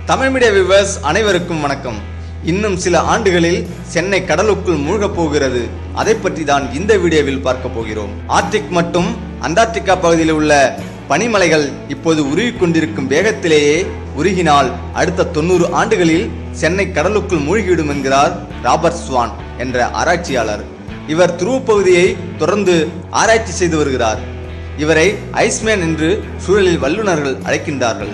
Tamil media viewers அனைவருக்கும் வணக்கம் இன்னும் சில ஆண்டுகளில் சென்னை கடலுக்குள் மூழ்கப் போகிறது அதை பற்றி தான் இந்த வீடியோவில் பார்க்க போகிறோம் ஆர்டிக் மற்றும் அண்டார்டிகா பகுதியில் உள்ள பனிமலைகள் இப்போது உருகிக் கொண்டிருக்கும் வேகத்திலேயே உருகினால் அடுத்த தொண்ணூறு ஆண்டுகளில் சென்னை கடலுக்குள் மூழ்கிவிடும் என்கிறார் ராபர்ட் ஸ்வான் என்ற ஆராய்ச்சியாளர் இவர் துருவ பகுதியை தொடர்ந்து ஆராய்ச்சி செய்து வருகிறார் இவரை ஐஸ்மேன் என்று சூழலில் வல்லுநர்கள் அழைக்கின்றார்கள்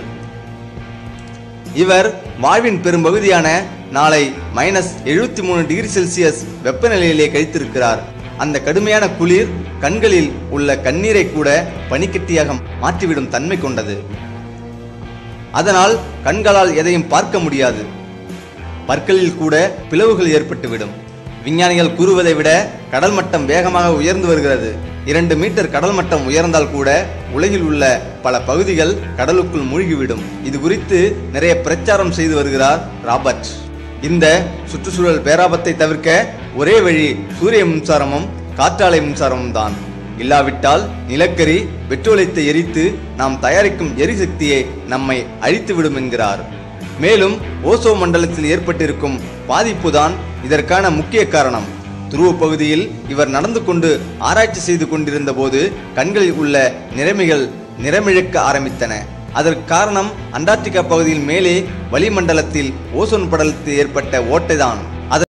இவர் வாழ்வின் பெரும்பகுதியான நாளை மைனஸ் எழுபத்தி மூணு டிகிரி செல்சியஸ் வெப்பநிலையிலே கழித்திருக்கிறார் அந்த கடுமையான குளிர் கண்களில் உள்ள கண்ணீரை கூட பனிக்கட்டியாக மாற்றிவிடும் தன்மை கொண்டது அதனால் கண்களால் எதையும் பார்க்க முடியாது பற்களில் கூட பிளவுகள் ஏற்பட்டுவிடும் விஞ்ஞானிகள் கூறுவதை விட கடல் மட்டம் வேகமாக உயர்ந்து வருகிறது இரண்டு மீட்டர் கடல் மட்டம் உயர்ந்தால் கூட உலகில் உள்ள பல பகுதிகள் கடலுக்குள் மூழ்கிவிடும் இது குறித்து நிறைய பிரச்சாரம் செய்து வருகிறார் ராபர்ட் இந்த சுற்றுச்சூழல் பேராபத்தை தவிர்க்க ஒரே வழி சூரிய மின்சாரமும் காற்றாலை மின்சாரமும் தான் இல்லாவிட்டால் நிலக்கரி பெட்ரோலியத்தை எரித்து நாம் தயாரிக்கும் எரிசக்தியை நம்மை அழித்துவிடும் என்கிறார் மேலும் ஓசோ மண்டலத்தில் ஏற்பட்டிருக்கும் பாதிப்புதான் இதற்கான முக்கிய காரணம் துருவ பகுதியில் இவர் நடந்து கொண்டு ஆராய்ச்சி செய்து கொண்டிருந்த போது கண்களில் உள்ள நிறமிகள் நிறமிழக்க ஆரம்பித்தன அதற்கு காரணம் அண்டார்டிகா பகுதியில் மேலே வளிமண்டலத்தில் ஓசோன் படலத்தில் ஏற்பட்ட ஓட்டைதான்